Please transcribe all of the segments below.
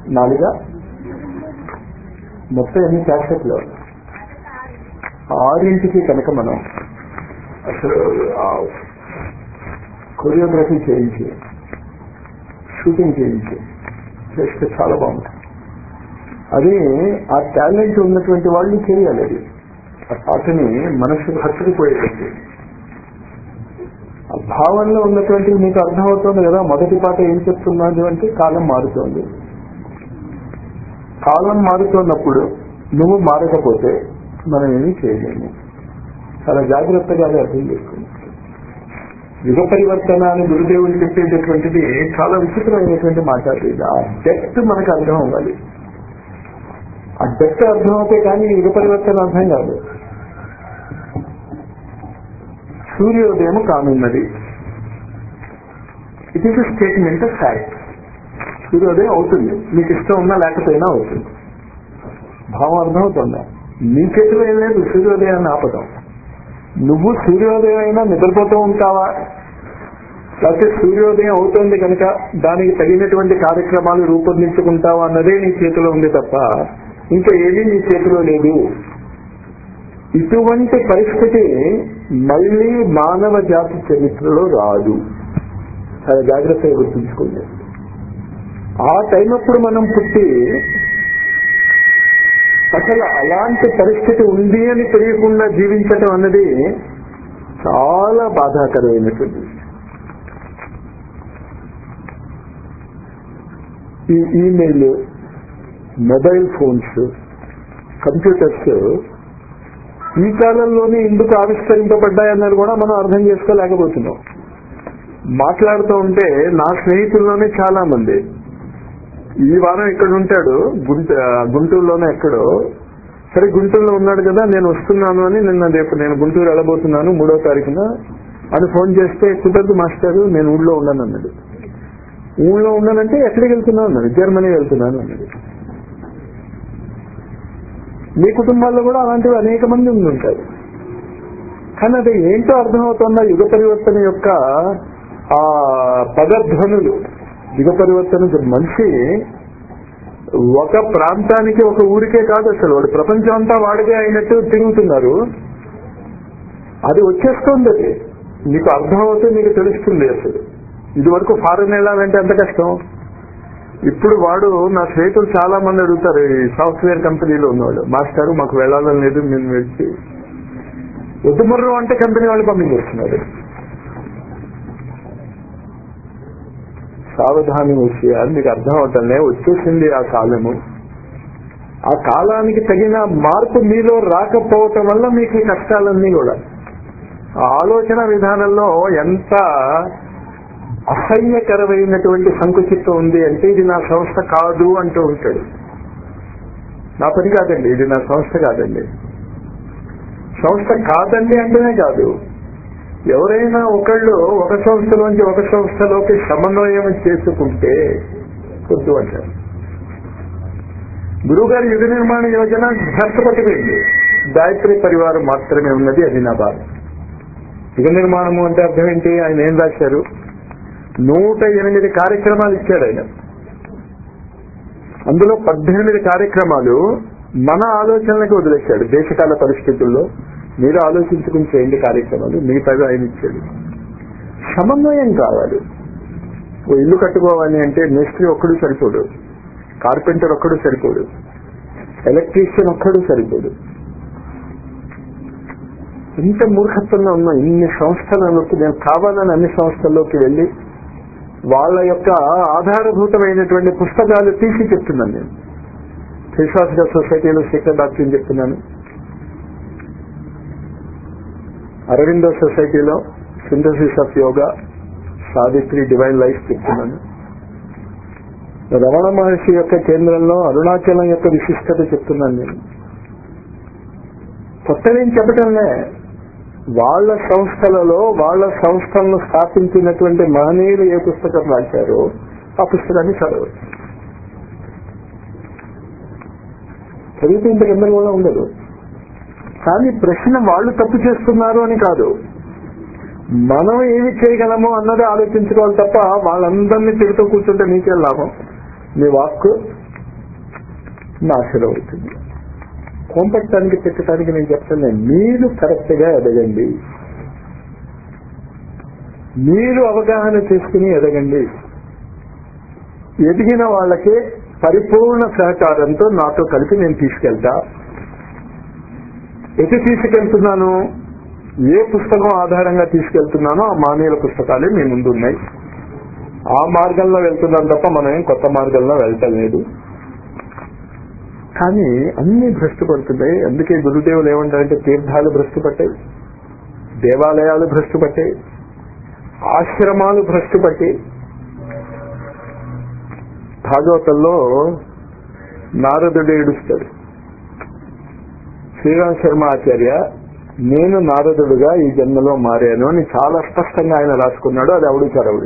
నాలుగా మొత్తం ఎన్ని క్యాసెట్లు ఆరింటికి కనుక మనం అసలు కొరియోగ్రఫీ చేయించి షూటింగ్ చేయించి చేస్తే చాలా బాగుంటుంది అది ఆ టాలెంట్ ఉన్నటువంటి వాళ్ళు చేయాలి అది ఆ పాటని మనసు హత్తుకుపోయేటట్టు ఆ భావనలో ఉన్నటువంటి మీకు అర్థమవుతుంది కదా మొదటి పాట ఏం చెప్తున్నది అంటే కాలం మారుతోంది కాలం మారుతున్నప్పుడు నువ్వు మారకపోతే మనం ఏమీ చేయలేము చాలా జాగ్రత్తగా అది అర్థం చేసుకున్నాం యుగ పరివర్తన అని గురుదేవుడు చెప్పేటటువంటిది చాలా విచిత్రమైనటువంటి మాట అది ఆ డెప్త్ మనకు అర్థం అవ్వాలి ఆ డెప్త్ అర్థం అవుతే కానీ యుగ పరివర్తన అర్థం కాదు సూర్యోదయం కానున్నది it is statement of fact సూర్యోదయం అవుతుంది మీకు ఇష్టం ఉన్నా లేకపోయినా అవుతుంది భావం అర్థమవుతుందా నీ చేతిలో ఏం లేదు సూర్యోదయాన్ని ఆపటం నువ్వు సూర్యోదయం అయినా నిద్రపోతూ ఉంటావా లేకపోతే సూర్యోదయం అవుతోంది కనుక దానికి తగినటువంటి కార్యక్రమాలు రూపొందించుకుంటావా అన్నదే నీ చేతిలో ఉంది తప్ప ఇంకా ఏమీ నీ చేతిలో లేదు ఇటువంటి పరిస్థితి మళ్ళీ మానవ జాతి చరిత్రలో రాదు చాలా జాగ్రత్తగా గుర్తుంచుకోండి ఆ టైం అప్పుడు మనం పుట్టి అసలు అలాంటి పరిస్థితి ఉంది అని తెలియకుండా జీవించటం అన్నది చాలా బాధాకరమైనటువంటి విషయం. ఈ ఈమెయిల్ మొబైల్ ఫోన్స్ కంప్యూటర్స్ ఈ కాలంలోనే ఎందుకు ఆవిష్కరింపబడ్డాయన్నది కూడా మనం అర్థం చేసుకోలేకపోతున్నాం మాట్లాడుతూ ఉంటే నా స్నేహితుల్లోనే చాలా మంది ఈ వారం ఇక్కడ ఉంటాడు గుంట గుంటూరులోనే ఎక్కడో సరే గుంటూరులో ఉన్నాడు కదా నేను వస్తున్నాను అని నిన్న రేపు నేను గుంటూరు వెళ్ళబోతున్నాను మూడో తారీఖున అని ఫోన్ చేస్తే కుదరదు మాస్టారు నేను ఊళ్ళో ఉన్నాను అన్నాడు ఊళ్ళో ఉన్నానంటే ఎక్కడికి వెళ్తున్నాను అన్నాడు జర్మనీ వెళ్తున్నాను అన్నాడు మీ కుటుంబాల్లో కూడా అలాంటివి అనేక మంది ఉండి ఉంటారు కానీ అది ఏంటో అర్థమవుతున్న యుగ పరివర్తన యొక్క ఆ పదధ్వనులు యుగ పరివర్తన మనిషి ఒక ప్రాంతానికి ఒక ఊరికే కాదు అసలు వాడు ప్రపంచం అంతా వాడిదే అయినట్టు తిరుగుతున్నారు అది వచ్చేస్తుంది అది నీకు అర్థమవుతే నీకు తెలుస్తుంది అసలు ఇది వరకు ఫారెన్ వెళ్ళాలంటే ఎంత కష్టం ఇప్పుడు వాడు నా స్నేహితులు చాలా మంది అడుగుతారు ఈ సాఫ్ట్వేర్ కంపెనీలో ఉన్నవాడు మాస్టారు మాకు వెళ్ళాలని లేదు మేము వచ్చి వద్దుమర్రు అంటే కంపెనీ వాళ్ళు పంపించేస్తున్నారు సావధాని విషయాలు మీకు అర్థం అవటంలే వచ్చేసింది ఆ కాలము ఆ కాలానికి తగిన మార్పు మీలో రాకపోవటం వల్ల మీకు ఈ కష్టాలన్నీ కూడా ఆ ఆలోచన విధానంలో ఎంత అసహ్యకరమైనటువంటి సంకుచిత్వం ఉంది అంటే ఇది నా సంస్థ కాదు అంటూ ఉంటాడు నా పని కాదండి ఇది నా సంస్థ కాదండి సంస్థ కాదండి అంటేనే కాదు ఎవరైనా ఒకళ్ళు ఒక సంస్థలోంచి ఒక సంస్థలోకి సమన్వయం చేసుకుంటే వద్దు అంటారు గురువుగారి యుగ నిర్మాణ యోజన భర్తపట్టిపోయింది గాయత్రి పరివారం మాత్రమే ఉన్నది అది నా బాధ యుగ నిర్మాణము అంటే అర్థం ఏంటి ఆయన ఏం రాశారు నూట ఎనిమిది కార్యక్రమాలు ఇచ్చాడు ఆయన అందులో పద్దెనిమిది కార్యక్రమాలు మన ఆలోచనలకు వదిలేశాడు దేశకాల పరిస్థితుల్లో మీరు ఆలోచించుకుని చేయండి కార్యక్రమాలు మిగతాగా ఆయన ఇచ్చాడు సమన్వయం కావాలి ఓ ఇల్లు కట్టుకోవాలి అంటే మేస్త్రి ఒక్కడు సరిపోడు కార్పెంటర్ ఒక్కడు సరిపోడు ఎలక్ట్రీషియన్ ఒక్కడు సరిపోడు ఇంత మూర్ఖత్వంగా ఉన్న ఇన్ని సంస్థలలోకి నేను కావాలని అన్ని సంస్థల్లోకి వెళ్ళి వాళ్ళ యొక్క ఆధారభూతమైనటువంటి పుస్తకాలు తీసి చెప్తున్నాను నేను ఫిలాసఫికల్ సొసైటీలో సీక్రెట్ డాక్టర్ చెప్తున్నాను అరవిందో సొసైటీలో synthesis of yoga Savitri divine life చెప్తున్నాను రమణ మహర్షి యొక్క కేంద్రంలో అరుణాచలం యొక్క విశిష్టత చెప్తున్నాను నేను కొత్తదేం చెప్పటంలే వాళ్ళ సంస్థలలో వాళ్ళ సంస్థలను స్థాపించినటువంటి మహనీయులు ఏ పుస్తకం రాశారో ఆ పుస్తకాన్ని చదవచ్చు చదివితే ఇంత గందరగోళం ఉండదు కానీ ప్రశ్న వాళ్ళు తప్పు చేస్తున్నారు అని కాదు మనం ఏమి చేయగలము అన్నది ఆలోచించుకోవాలి తప్ప వాళ్ళందరినీ తిరుగుతూ కూర్చుంటే నీకే లాభం నీ వాక్కు నాశనం అవుతుంది కోంపట్టడానికి పెట్టడానికి నేను చెప్తాను మీరు కరెక్ట్ గా ఎదగండి మీరు అవగాహన చేసుకుని ఎదగండి ఎదిగిన వాళ్ళకి పరిపూర్ణ సహకారంతో నాతో కలిపి నేను తీసుకెళ్తా ఎటు తీసుకెళ్తున్నాను ఏ పుస్తకం ఆధారంగా తీసుకెళ్తున్నానో ఆ మానవుల పుస్తకాలే మీ ముందు ఉన్నాయి ఆ మార్గంలో వెళ్తున్నాం తప్ప మనం ఏం కొత్త మార్గంలో వెళ్ళటం లేదు కానీ అన్ని భ్రష్టు పడుతున్నాయి అందుకే గురుదేవులు ఏమంటారంటే తీర్థాలు భ్రష్టు పట్టాయి దేవాలయాలు భ్రష్టు పట్టాయి ఆశ్రమాలు భ్రష్టు పట్టాయి భాగవతంలో నారదుడు ఏడుస్తాడు శ్రీరామ్ శర్మ ఆచార్య నేను నారదుడుగా ఈ జన్మలో మారాను అని చాలా స్పష్టంగా ఆయన రాసుకున్నాడు అది అవుడు చరవుడు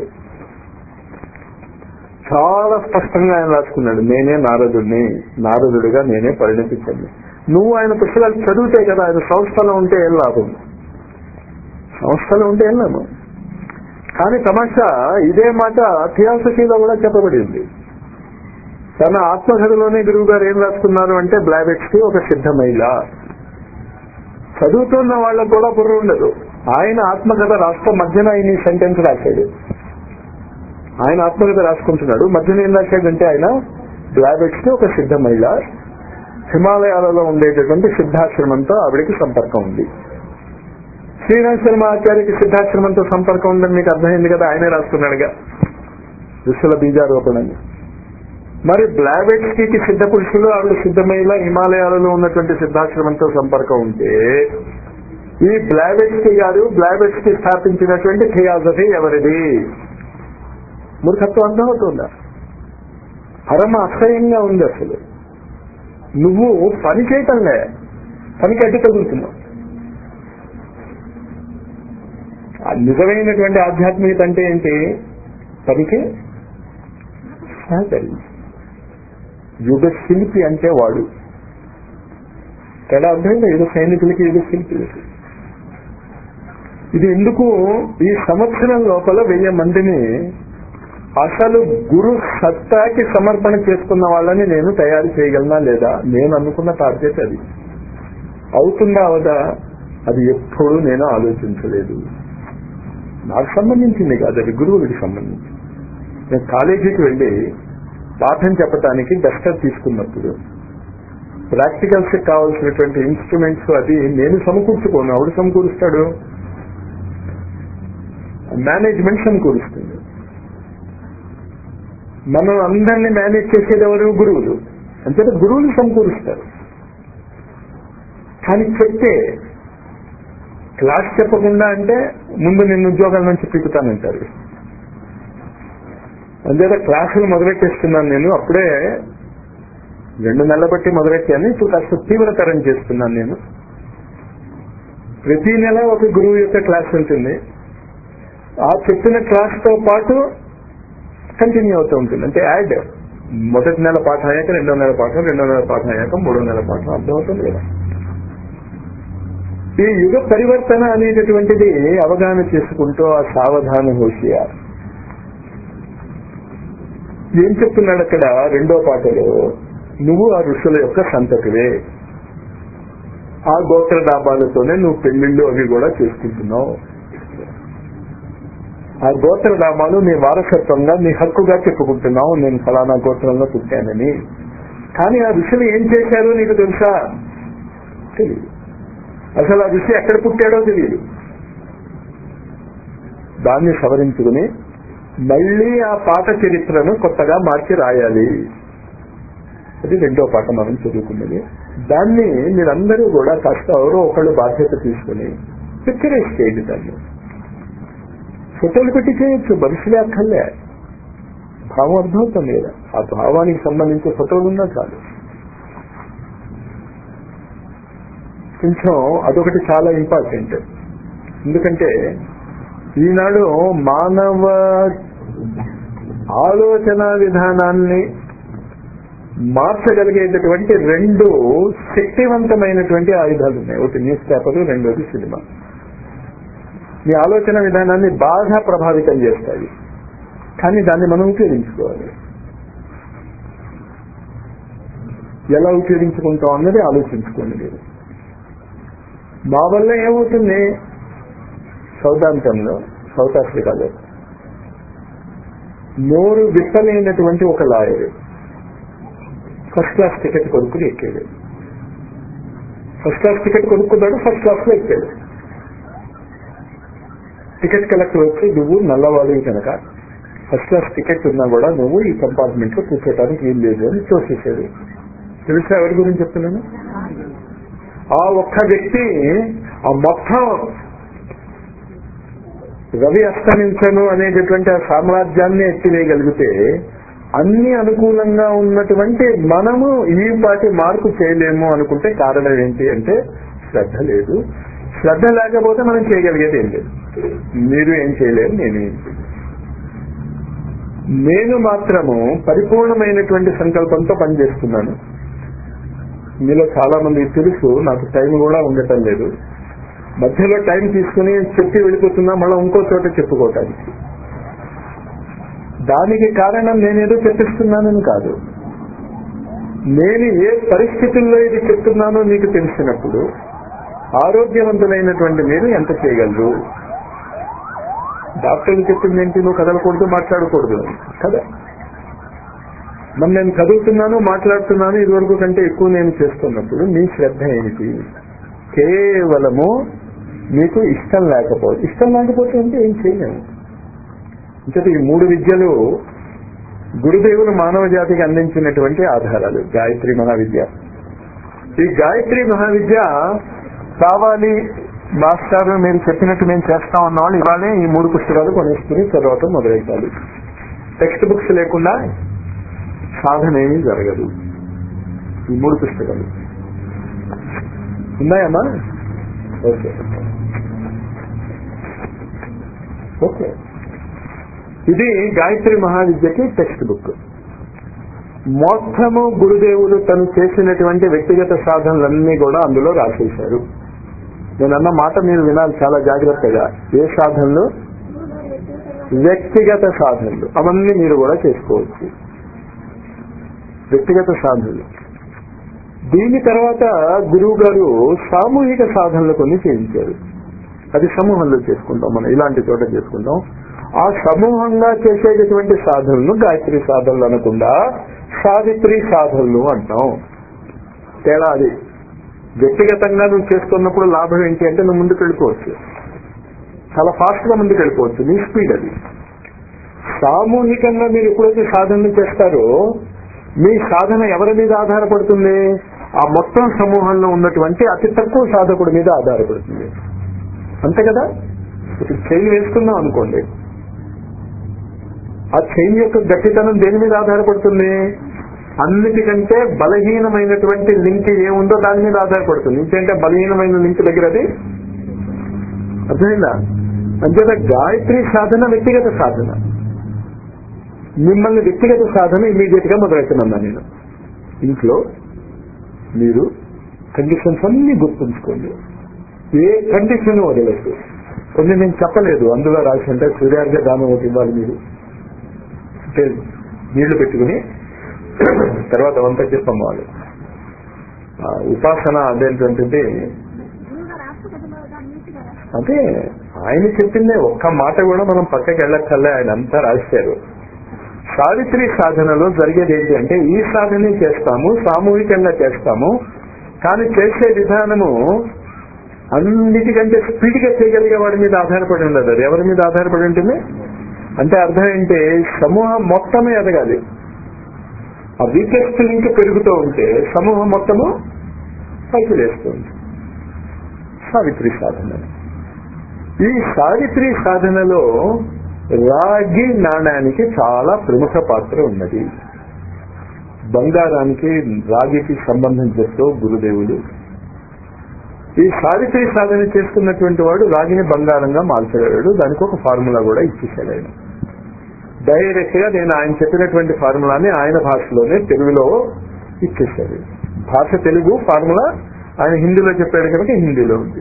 చాలా స్పష్టంగా ఆయన రాసుకున్నాడు నేనే నారదుడిని నారదుడిగా నేనే పరిణిపించాను నువ్వు ఆయన పుస్తకాలు చదివితే కదా ఆయన సంస్థలో ఉంటే ఏం లాభం సంస్థలో ఉంటే ఏం లాభం కానీ తమాషా ఇదే మాట థియాసఫీలో కూడా చెప్పబడింది తన ఆత్మకథలోనే గురువు గారు ఏం రాసుకున్నారు అంటే బ్లాబెట్స్ కి ఒక సిద్ధ మహిళ చదువుతున్న వాళ్ళకు కూడా బుర్ర ఉండదు ఆయన ఆత్మకథ రాష్ట్ర మధ్యన ఆయన ఈ సెంటెన్స్ రాశాడు ఆయన ఆత్మకథ రాసుకుంటున్నాడు మధ్యన ఏం రాశాడంటే ఆయన బ్లాబెట్స్ కి ఒక సిద్ధ మహిళ హిమాలయాలలో ఉండేటటువంటి సిద్ధాశ్రమంతో ఆవిడకి సంపర్కం ఉంది శ్రీరామ్ శర్మ ఆచార్యకి సిద్ధాశ్రమంతో సంపర్కం ఉందని మీకు అర్థమైంది కదా ఆయనే రాసుకున్నాడుగా ఋషుల బీజారోపణని మరి బ్లాబెట్స్కి సిద్ధ పురుషులు ఆవిడ సిద్ధమయ్యేలా హిమాలయాలలో ఉన్నటువంటి సిద్ధాశ్రమంతో సంపర్కం ఉంటే ఈ బ్లాబెట్స్కి గారు బ్లాబెట్స్కి స్థాపించినటువంటి థియాసఫీ ఎవరిది మూర్ఖత్వం అర్థమవుతుందా పరమ అసహ్యంగా ఉంది అసలు నువ్వు పని చేయటంలే పనికి అడ్డు తగులుతున్నావు ఆ నిజమైనటువంటి ఆధ్యాత్మికత అంటే ఏంటి పనికి సహకరి యుగ శిల్పి అంటే వాడు తేడా అర్థమైందా యుగ సైనికులకి యుగ శిల్పులకి ఇది ఎందుకు ఈ సంవత్సరం లోపల వెయ్యి మందిని అసలు గురు సత్తాకి సమర్పణ చేసుకున్న వాళ్ళని నేను తయారు చేయగలనా లేదా నేను అనుకున్న టార్గెట్ అది అవుతుందా అవదా అది ఎప్పుడూ నేను ఆలోచించలేదు నాకు సంబంధించింది కాదు అది గురువులకి సంబంధించి నేను కాలేజీకి వెళ్ళి పాఠం చెప్పడానికి డస్టర్ తీసుకున్నప్పుడు ప్రాక్టికల్స్ కావాల్సినటువంటి ఇన్స్ట్రుమెంట్స్ అది నేను సమకూర్చుకోను ఆవిడ సమకూరుస్తాడు మేనేజ్మెంట్ సమకూరుస్తుంది మనం అందరినీ మేనేజ్ చేసేది ఎవరు గురువులు అంతే గురువులు సమకూరుస్తారు కానీ చెప్తే క్లాస్ చెప్పకుండా అంటే ముందు నేను ఉద్యోగాల నుంచి పీకుతానంటారు అంతేత క్లాసులు మొదలెట్టేస్తున్నాను నేను అప్పుడే రెండు నెలల బట్టి మొదలెట్టాను ఇప్పుడు కాస్త తీవ్రతరం చేస్తున్నాను నేను ప్రతి నెల ఒక గురువు యొక్క క్లాస్ ఉంటుంది ఆ చెప్పిన క్లాస్ తో పాటు కంటిన్యూ అవుతూ ఉంటుంది అంటే యాడ్ మొదటి నెల పాఠం అయ్యాక రెండో నెల పాఠం రెండో నెల పాఠం అయ్యాక మూడో నెల పాఠం అర్థమవుతుంది కదా ఈ యుగ పరివర్తన అనేటటువంటిది అవగాహన చేసుకుంటూ ఆ సావధాన హోషియార్ ఏం చెప్తున్నాడు అక్కడ రెండో పాటలో నువ్వు ఆ ఋషుల యొక్క సంతతివే ఆ గోత్ర డాబాలతోనే నువ్వు పెళ్లిళ్ళు అవి కూడా చేసుకుంటున్నావు ఆ గోత్ర నామాలు నీ వారసత్వంగా నీ హక్కుగా చెప్పుకుంటున్నావు నేను ఫలానా గోత్రంలో పుట్టానని కానీ ఆ ఋషులు ఏం చేశారో నీకు తెలుసా తెలియదు అసలు ఆ ఋషి ఎక్కడ పుట్టాడో తెలియదు దాన్ని సవరించుకుని మళ్ళీ ఆ పాత చరిత్రను కొత్తగా మార్చి రాయాలి అది రెండో పాట మనం చదువుకున్నది దాన్ని మీరందరూ కూడా కాస్త ఎవరో ఒకళ్ళు బాధ్యత తీసుకుని పిక్చరైజ్ చేయండి దాన్ని ఫోటోలు పెట్టి చేయొచ్చు మనుషులే అక్కర్లే భావం అర్థమవుతుంది కదా ఆ భావానికి సంబంధించిన ఫోటోలు ఉన్నా చాలు కొంచెం అదొకటి చాలా ఇంపార్టెంట్ ఎందుకంటే ఈనాడు మానవ ఆలోచన విధానాన్ని మార్చగలిగేటటువంటి రెండు శక్తివంతమైనటువంటి ఆయుధాలు ఉన్నాయి ఒకటి న్యూస్ పేపర్ రెండోది సినిమా మీ ఆలోచన విధానాన్ని బాగా ప్రభావితం చేస్తాయి కానీ దాన్ని మనం ఉపయోగించుకోవాలి ఎలా ఉపయోగించుకుంటాం అన్నది ఆలోచించుకోండి మీరు మా వల్ల ఏమవుతుంది సౌదాంతంలో సౌత్ ఆఫ్రికాలో నోరు విప్పలేనటువంటి ఒక లాయర్ ఫస్ట్ క్లాస్ టికెట్ కొనుక్కుని ఎక్కాడు ఫస్ట్ క్లాస్ టికెట్ కొనుక్కున్నాడు ఫస్ట్ క్లాస్ లో ఎక్కాడు టికెట్ కలెక్టర్ వచ్చి నువ్వు నల్లవాడివి కనుక ఫస్ట్ క్లాస్ టికెట్ ఉన్నా కూడా నువ్వు ఈ కంపార్ట్మెంట్ లో కూర్చోటానికి వీలు లేదు అని తోసేసాడు తెలుసా ఎవరి గురించి చెప్తున్నాను ఆ ఒక్క వ్యక్తి ఆ మొత్తం రవి అస్తమించను అనేటటువంటి ఆ సామ్రాజ్యాన్ని ఎత్తివేయగలిగితే అన్ని అనుకూలంగా ఉన్నటువంటి మనము ఈ పాటి మార్పు చేయలేము అనుకుంటే కారణం ఏంటి అంటే శ్రద్ధ లేదు శ్రద్ధ లేకపోతే మనం చేయగలిగేది ఏం లేదు మీరు ఏం చేయలేరు నేను ఏం చేయలేను నేను మాత్రము పరిపూర్ణమైనటువంటి సంకల్పంతో పనిచేస్తున్నాను మీలో చాలా మందికి తెలుసు నాకు టైం కూడా ఉండటం లేదు మధ్యలో టైం తీసుకుని చెప్పి వెళ్ళిపోతున్నా మళ్ళీ ఇంకో చోట చెప్పుకోవటానికి దానికి కారణం నేనేదో చెప్పిస్తున్నానని కాదు నేను ఏ పరిస్థితుల్లో ఇది చెప్తున్నానో మీకు తెలిసినప్పుడు ఆరోగ్యవంతులైనటువంటి మీరు ఎంత చేయగలరు డాక్టర్లు చెప్పింది ఏంటి నువ్వు కదలకూడదు మాట్లాడకూడదు కదా మరి నేను చదువుతున్నాను మాట్లాడుతున్నాను ఇదివరకు కంటే ఎక్కువ నేను చేస్తున్నప్పుడు మీ శ్రద్ధ ఏమిటి కేవలము మీకు ఇష్టం లేకపోతే ఇష్టం లేకపోతే అంటే ఏం చేయలేము అంటే ఈ మూడు విద్యలు గురుదేవులు మానవ జాతికి అందించినటువంటి ఆధారాలు గాయత్రి మహావిద్య ఈ గాయత్రి మహావిద్య కావాలి మాస్టర్ మీరు చెప్పినట్టు మేము చేస్తా ఉన్నవాళ్ళు ఇవాళే ఈ మూడు పుస్తకాలు కొనేసుకుని చదవటం మొదలెట్టాలి టెక్స్ట్ బుక్స్ లేకుండా సాధన ఏమీ జరగదు ఈ మూడు పుస్తకాలు ఉన్నాయమ్మా ఓకే ఓకే ఇది గాయత్రి మహావిద్యకి టెక్స్ట్ బుక్ మొత్తము గురుదేవులు తను చేసినటువంటి వ్యక్తిగత సాధనలన్నీ కూడా అందులో రాసేశారు నేను అన్న మాట మీరు వినాలి చాలా జాగ్రత్తగా ఏ సాధనలు వ్యక్తిగత సాధనలు అవన్నీ మీరు కూడా చేసుకోవచ్చు వ్యక్తిగత సాధనలు దీని తర్వాత గురువు గారు సామూహిక సాధనలు కొన్ని చేయించారు అది సమూహంలో చేసుకుంటాం మనం ఇలాంటి చోట చేసుకుంటాం ఆ సమూహంగా చేసేటటువంటి సాధనలు గాయత్రి సాధనలు అనకుండా సావిత్రి సాధనలు అంటాం తేడా అది వ్యక్తిగతంగా నువ్వు చేస్తున్నప్పుడు లాభం ఏంటి అంటే నువ్వు ముందుకు వెళ్ళిపోవచ్చు చాలా ఫాస్ట్ గా ముందుకు వెళ్ళిపోవచ్చు నీ స్పీడ్ అది సామూహికంగా మీరు ఎప్పుడైతే సాధనలు చేస్తారో మీ సాధన ఎవరి మీద ఆధారపడుతుంది ఆ మొత్తం సమూహంలో ఉన్నటువంటి అతి తక్కువ సాధకుడి మీద ఆధారపడుతుంది అంతే కదా ఇప్పుడు చైన్ వేసుకున్నాం అనుకోండి ఆ చైన్ యొక్క గట్టితనం దేని మీద ఆధారపడుతుంది అన్నిటికంటే బలహీనమైనటువంటి లింక్ ఏముందో దాని మీద ఆధారపడుతుంది ఇంకంటే బలహీనమైన లింక్ దగ్గర అది అర్థమైందా అంతేత గాయత్రి సాధన వ్యక్తిగత సాధన మిమ్మల్ని వ్యక్తిగత సాధన ఇమీడియట్ గా మొదలెడుతున్నా నేను ఇంట్లో మీరు కండిషన్స్ అన్ని గుర్తుంచుకోండి ఏ కండిషన్ వదలద్దు కొన్ని నేను చెప్పలేదు అందులో రాసి అంటే సూర్యార్ఘ దానం ఒకటి ఇవ్వాలి మీరు అంటే నీళ్లు పెట్టుకుని తర్వాత వంట చెప్పమ్మాలి ఉపాసన అదేంటంటే అదే ఆయన చెప్పిందే ఒక్క మాట కూడా మనం పక్కకి వెళ్ళక్కర్లే ఆయన అంతా రాశారు సావిత్రి సాధనలో జరిగేది ఏంటి అంటే ఈ సాధనే చేస్తాము సామూహికంగా చేస్తాము కానీ చేసే విధానము అన్నిటికంటే స్పీడ్ గా చేయగలిగే వాడి మీద ఆధారపడి ఉండదు అది ఎవరి మీద ఆధారపడి ఉంటుంది అంటే అర్థం ఏంటి సమూహం మొత్తమే ఎదగాలి ఆ వీకెస్ట్ లింక్ పెరుగుతూ ఉంటే సమూహం మొత్తము పైకి లేస్తుంది సావిత్రి సాధన ఈ సావిత్రి సాధనలో రాగి నాణానికి చాలా ప్రముఖ పాత్ర ఉన్నది బంగారానికి రాగికి సంబంధం చెప్తూ గురుదేవులు ఈ సావిత్రి సాధన చేసుకున్నటువంటి వాడు రాగిని బంగారంగా మార్చగలడు దానికి ఒక ఫార్ములా కూడా ఇచ్చేసాడు ఆయన డైరెక్ట్ గా నేను ఆయన చెప్పినటువంటి ఫార్ములాని ఆయన భాషలోనే తెలుగులో ఇచ్చేసాడు భాష తెలుగు ఫార్ములా ఆయన హిందీలో చెప్పాడు కనుక హిందీలో ఉంది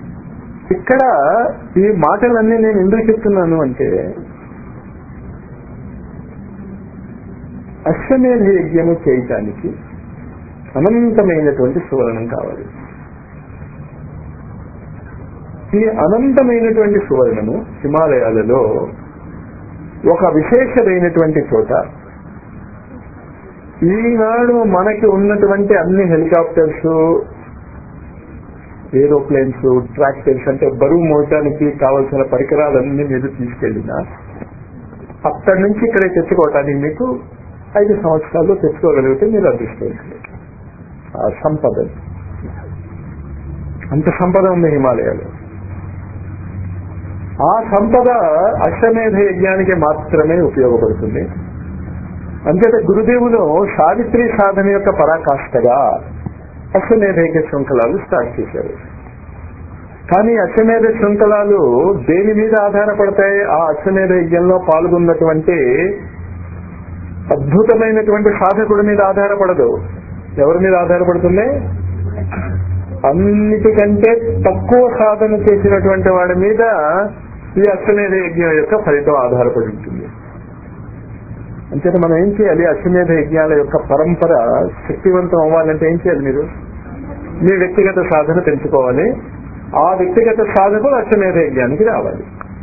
ఇక్కడ ఈ మాటలన్నీ నేను ఎందుకు చెప్తున్నాను అంటే అశ్వమేధ యజ్ఞము చేయటానికి అనంతమైనటువంటి సువర్ణం కావాలి ఈ అనంతమైనటువంటి సువర్ణము హిమాలయాలలో ఒక విశేషమైనటువంటి చోట ఈనాడు మనకి ఉన్నటువంటి అన్ని హెలికాప్టర్స్ ఏరోప్లేన్స్ ట్రాక్టర్స్ అంటే బరువు మోయటానికి కావలసిన పరికరాలన్నీ మీరు తీసుకెళ్ళినా అక్కడి నుంచి ఇక్కడ తెచ్చుకోవటానికి మీకు ఐదు సంవత్సరాల్లో తెచ్చుకోగలిగితే మీరు అదృష్టవంతులు ఆ సంపద అంత సంపద ఉంది హిమాలయాలు ఆ సంపద అశ్వమేధ యజ్ఞానికి మాత్రమే ఉపయోగపడుతుంది అంతేత గురుదేవులు సావిత్రి సాధన యొక్క పరాకాష్ఠగా అశ్వమేధ యజ్ఞ శృంఖలాలు స్టార్ట్ చేశారు కానీ అశ్వమేధ శృంఖలాలు దేని మీద ఆధారపడతాయి ఆ అశ్వమేధ యజ్ఞంలో పాల్గొన్నటువంటి అద్భుతమైనటువంటి సాధకుడి మీద ఆధారపడదు ఎవరి మీద ఆధారపడుతుంది అన్నిటికంటే తక్కువ సాధన చేసినటువంటి వాడి మీద ఈ అశ్వమేధ యజ్ఞం యొక్క ఫలితం ఆధారపడి ఉంటుంది అంచేత మనం ఏం చేయాలి అశ్వమేధ యజ్ఞాల యొక్క పరంపర శక్తివంతం అవ్వాలంటే ఏం చేయాలి మీరు మీ వ్యక్తిగత సాధన పెంచుకోవాలి ఆ వ్యక్తిగత సాధకులు అశ్వమేధ యజ్ఞానికి రావాలి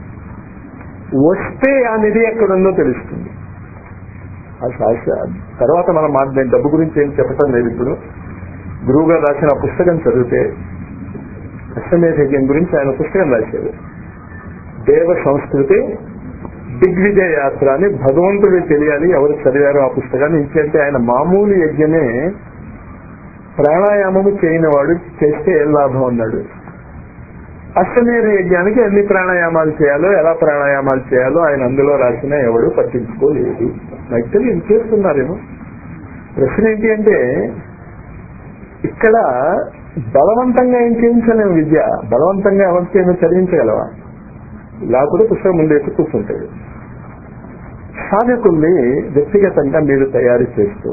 వస్తే ఆ నిధి ఎక్కడుందో తెలుస్తుంది ఆ శాస్త్ర తర్వాత మనం మాట్లాడే డబ్బు గురించి ఏం చెప్పటం లేదు ఇప్పుడు గురువు గారు రాసిన పుస్తకం చదివితే అశ్వమేధ యజ్ఞం గురించి ఆయన పుస్తకం రాశారు దేవ సంస్కృతి దిగ్విజయ యాత్ర అని భగవంతుడు తెలియాలి ఎవరు చదివారో ఆ పుస్తకాన్ని ఇంకంటే ఆయన మామూలు యజ్ఞమే ప్రాణాయామము చేయని వాడు చేస్తే ఏం లాభం అన్నాడు అశ్వమేధ యజ్ఞానికి ఎన్ని ప్రాణాయామాలు చేయాలో ఎలా ప్రాణాయామాలు చేయాలో ఆయన అందులో రాసిన ఎవడు పట్టించుకోలేదు నాకు తెలియదు చేస్తున్నారేమో ప్రశ్న ఏంటి అంటే ఇక్కడ బలవంతంగా ఏం చేయించలేము విద్య బలవంతంగా ఎవరికి ఏమో చదివించగలవా లేకపోతే పుస్తకం ముందు ఎత్తి కూర్చుంటాడు సాధకుల్ని వ్యక్తిగతంగా మీరు తయారు చేస్తూ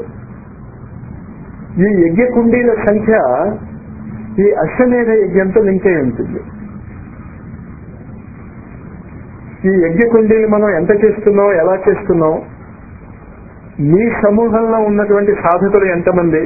ఈ యజ్ఞ కుండీల సంఖ్య ఈ అశ్వమేధ యజ్ఞంతో లింక్ అయి ఉంటుంది ఈ యజ్ఞ కుండీలు మనం ఎంత చేస్తున్నాం ఎలా చేస్తున్నాం మీ సమూహంలో ఉన్నటువంటి సాధకులు ఎంతమంది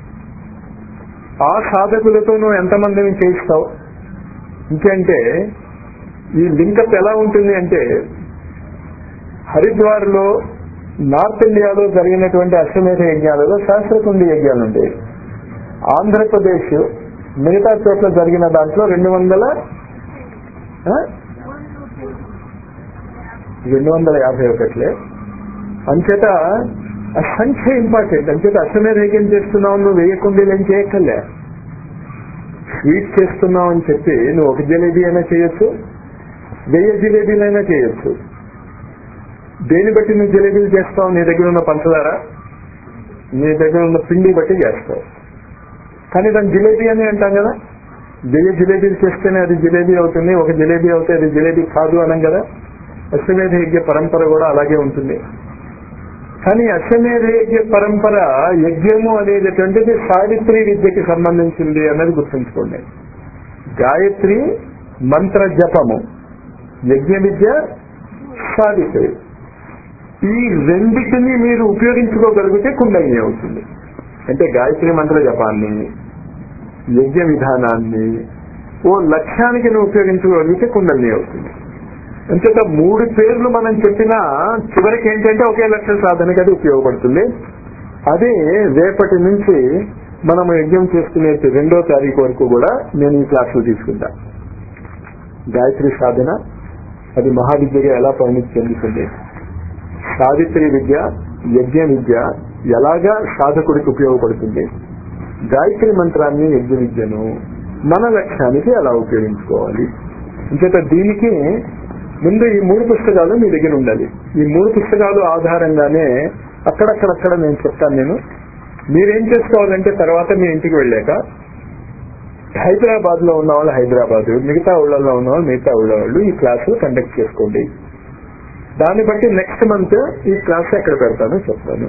ఆ సాధకులతో నువ్వు ఎంతమందిని చేయిస్తావు ఇంకంటే ఈ లింకప్ ఎలా ఉంటుంది అంటే హరిద్వార్ లో నార్త్ ఇండియాలో జరిగినటువంటి అశ్వమేధ యజ్ఞాలలో శాస్త్రకుండి యజ్ఞాలు ఉంటాయి ఆంధ్రప్రదేశ్ మిగతా చోట్ల జరిగిన దాంట్లో రెండు వందల రెండు వందల యాభై ఒకట్లే అంచేత ఆ సంఖ్య ఇంపార్టెంట్ అంచేత అశ్వమేధ యజ్ఞం చేస్తున్నావు నువ్వు వేయకుండీలు ఏం చేయక్కర్లే స్వీట్ చేస్తున్నావు అని చెప్పి నువ్వు ఒక జిలేబీ అయినా చేయొచ్చు వెయ్యి జిలేబీలైనా చేయొచ్చు దేని బట్టి నువ్వు జిలేబీలు చేస్తావు నీ దగ్గర ఉన్న పంచదార నీ దగ్గర ఉన్న పిండి బట్టి చేస్తావు కానీ దాని జిలేబీ అని అంటాం కదా వెయ్యి జిలేబీలు చేస్తేనే అది జిలేబీ అవుతుంది ఒక జిలేబీ అవుతే అది జిలేబీ కాదు అనం కదా అశ్వమేధ యజ్ఞ పరంపర కూడా అలాగే ఉంటుంది కానీ అశ్వమేధ యజ్ఞ పరంపర యజ్ఞము అనేటటువంటిది సావిత్రి విద్యకి సంబంధించింది అన్నది గుర్తుంచుకోండి గాయత్రి మంత్ర జపము యజ్ఞ విద్య సావిత్రి ఈ రెండిటిని మీరు ఉపయోగించుకోగలిగితే కుండలిని అవుతుంది అంటే గాయత్రి మంత్ర జపాన్ని యజ్ఞ విధానాన్ని ఓ లక్ష్యానికి నువ్వు ఉపయోగించుకోగలిగితే కుండలిని అవుతుంది అంచేత మూడు పేర్లు మనం చెప్పినా చివరికి ఏంటంటే ఒకే లక్ష్య సాధనకి అది ఉపయోగపడుతుంది అదే రేపటి నుంచి మనం యజ్ఞం చేసుకునే రెండో తారీఖు వరకు కూడా నేను ఈ క్లాసులు తీసుకుంటా గాయత్రి సాధన అది మహావిద్యగా ఎలా పరిణితి చెందుతుంది సావిత్రి విద్య యజ్ఞ విద్య ఎలాగా సాధకుడికి ఉపయోగపడుతుంది గాయత్రి మంత్రాన్ని యజ్ఞ విద్యను మన లక్ష్యానికి ఎలా ఉపయోగించుకోవాలి ఇంకేత దీనికి ముందు ఈ మూడు పుస్తకాలు మీ దగ్గర ఉండాలి ఈ మూడు పుస్తకాలు ఆధారంగానే అక్కడక్కడక్కడ నేను చెప్తాను నేను మీరేం చేసుకోవాలంటే తర్వాత మీ ఇంటికి వెళ్ళాక హైదరాబాద్ లో ఉన్న వాళ్ళు హైదరాబాద్ మిగతా ఊళ్ళలో ఉన్న వాళ్ళు మిగతా ఊళ్ళ వాళ్ళు ఈ క్లాసులు కండక్ట్ చేసుకోండి దాన్ని బట్టి నెక్స్ట్ మంత్ ఈ క్లాస్ ఎక్కడ పెడతానో చెప్తాను